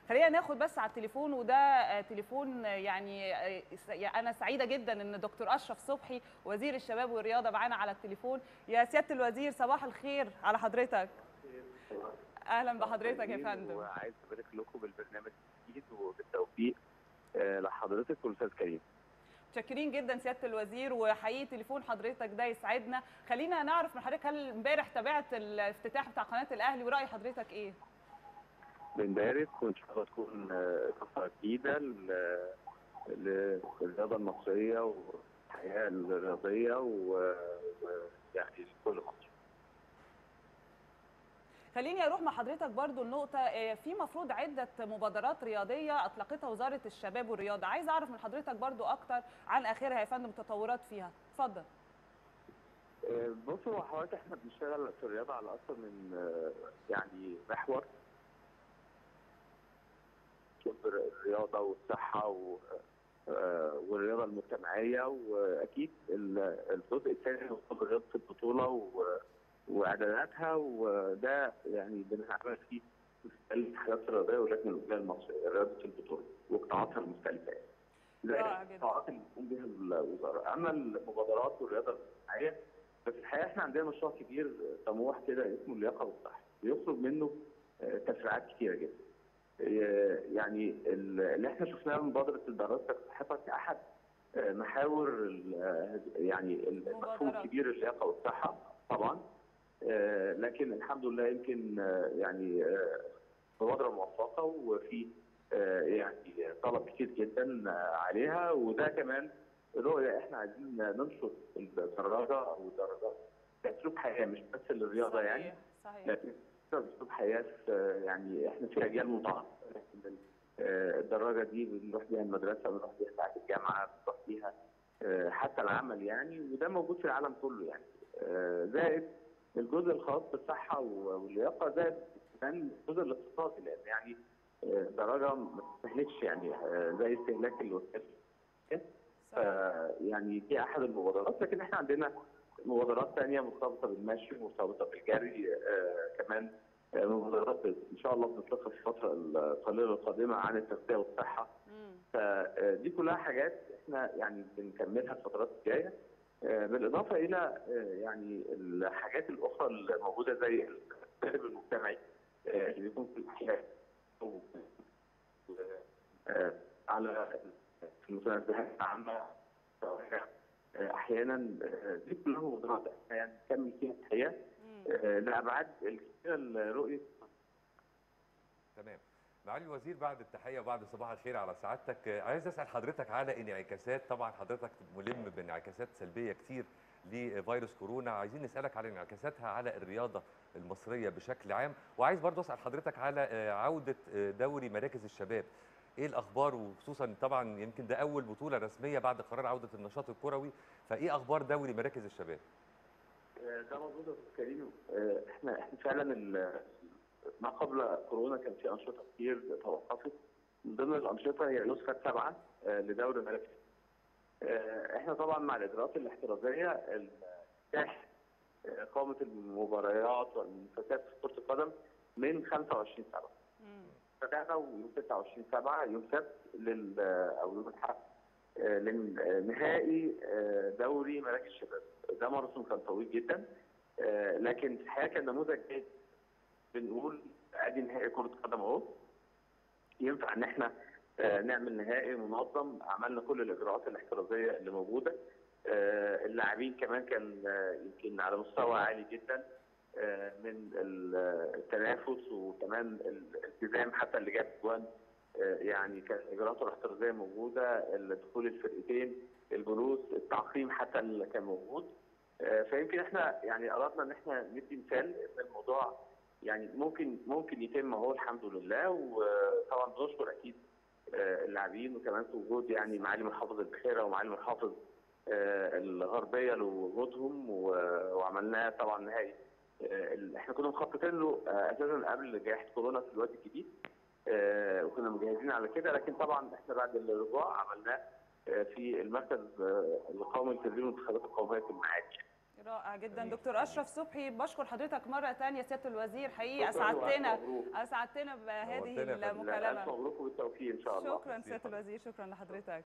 خلينا ناخد بس على التليفون وده آه، تليفون آه، يعني آه، س- يعني انا سعيده جدا ان دكتور اشرف صبحي وزير الشباب والرياضه معانا على التليفون يا سياده الوزير صباح الخير على حضرتك اهلا بحضرتك يا فندم وعايز ابارك لكم بالبرنامج الجديد وبالتوفيق آه، لحضرتك والاستاذ كريم متشكرين جدا سياده الوزير وحقيقي تليفون حضرتك ده يسعدنا خلينا نعرف من حضرتك هل امبارح تابعت الافتتاح بتاع قناه الاهلي وراي حضرتك ايه بنبارك وان شاء الله تكون آه، طفره جديده ل- للرياضه المصريه والحياه الرياضيه و- ويعني لكل مصر خليني اروح مع حضرتك برضو النقطه آه، في مفروض عده مبادرات رياضيه اطلقتها وزاره الشباب والرياضه عايز اعرف من حضرتك برضو اكتر عن اخرها يا فندم التطورات فيها اتفضل آه، بصوا هو حضرتك احنا بنشتغل في الرياضه على اكثر من آه، يعني محور الرياضه والصحه و آه، والرياضه المجتمعيه واكيد ال- الجزء الثاني هو رياضه البطوله و- واعداداتها وده يعني بنعمل فيه الحاجات الرياضيه ولكن الولايه المصريه رياضه البطوله وقطاعاتها المختلفه يعني. زي رائع جدا. القطاعات اللي بتقوم بها الوزاره اما المبادرات والرياضه المجتمعيه ففي الحقيقه احنا عندنا مشروع كبير طموح كده اسمه اللياقه والصحه بيخرج منه آه، تفريعات كتيره جدا آه، يعني ال- اللي احنا شفناه من مبادره الدراسه صحتها كاحد آه، محاور ال- آه، يعني المفهوم مبادرات. الكبير اللياقه والصحه طبعا آه، لكن الحمد لله يمكن آه، يعني آه، مبادره موفقه وفي آه، يعني طلب كتير جدا آه، عليها وده كمان رؤيه احنا عايزين ننشر الدراجه او الدراجات كاسلوب حياه مش بس للرياضه يعني صحيح صحيح لكن اسلوب حياه آه، يعني احنا في اجيال متعاقبه آه، الدراجه دي بنروح بيها المدرسه بنروح بيها ساعه الجامعه بنروح بيها آه، حتى العمل يعني وده موجود في العالم كله يعني آه، زائد الجزء الخاص بالصحه و- واللياقه زائد كمان الجزء الاقتصادي لان يعني آه، دراجه ما تستهلكش يعني آه، زي استهلاك الوسائل صحيح آه، يعني دي احد المبادرات لكن احنا عندنا مبادرات ثانيه مرتبطه بالمشي مرتبطه بالجري آه، كمان آه، مبادرات ان شاء الله بنطلقها في الفتره القليله القادمه عن التغذيه والصحه مم. فدي كلها حاجات احنا يعني بنكملها الفترات الجايه آه، بالاضافه الى آه، يعني الحاجات الاخرى اللي موجوده زي الجانب المجتمعي آه، اللي بيكون في الاحياء آه، على في المتنزهات العامه آه، احيانا آه، دي كلها مبادرات احنا يعني نكمل فيها الحقيقه مم. آه، لابعاد الكثيره لرؤيه تمام معالي الوزير بعد التحيه وبعد صباح الخير على سعادتك آه، عايز اسال حضرتك على انعكاسات طبعا حضرتك ملم بانعكاسات سلبيه كتير لفيروس كورونا عايزين نسالك على انعكاساتها على الرياضه المصريه بشكل عام وعايز برضه اسال حضرتك على آه، عوده آه، دوري مراكز الشباب ايه الاخبار وخصوصا طبعا يمكن ده اول بطوله رسميه بعد قرار عوده النشاط الكروي فايه اخبار دوري مراكز الشباب آه، ده موجود يا استاذ كريم آه، احنا احنا فعلا ال- ما قبل كورونا كان في انشطه كتير توقفت من ضمن الانشطه هي نسخه سبعه آه، لدوري مراكز آه، احنا طبعا مع الاجراءات الاحترازيه الاتاح اقامه المباريات والمنافسات في كره القدم من 25 سبعه مم. بدانا ويوم 29 7 يوم سبت لل او يوم الاحد آه، للنهائي آه، دوري مراكز الشباب ده ماراثون كان طويل جدا آه، لكن في الحقيقه كان نموذج جيد بنقول ادي نهائي كره قدم اهو ينفع ان احنا آه، نعمل نهائي منظم عملنا كل الاجراءات الاحترازيه اللي موجوده آه، اللاعبين كمان كان آه، يمكن على مستوى عالي جدا آه، من ال- التنافس وكمان الالتزام حتى اللي جاب جوان آه، يعني كان اجراءاته الاحترازيه موجوده دخول الفرقتين الجلوس التعقيم حتى اللي كان موجود آه، فيمكن احنا يعني اردنا ان احنا ندي مثال ان الموضوع يعني ممكن ممكن يتم اهو الحمد لله وطبعا بنشكر اكيد آه، اللاعبين وكمان في وجود يعني معالي محافظ البحيره ومعالي محافظ آه، الغربيه لوجودهم و- وعملناه طبعا نهائي آه، ال- احنا كنا مخططين له آه، اساسا قبل جائحه كورونا في الوقت الجديد آه، وكنا مجهزين على كده لكن طبعا احنا بعد الرجوع عملناه آه، في المركز آه، القومي لتدريب المنتخبات القوميه في المعادي رائع جدا جميل. دكتور اشرف صبحي بشكر حضرتك مره ثانيه سياده الوزير حقيقي شكراً وألف اسعدتنا مبروك. اسعدتنا بهذه نورتنا يا فندم. ألف المكالمه مبروك وبالتوفيق ان شاء الله شكرا ميرسي سياده حضرتك. الوزير شكرا لحضرتك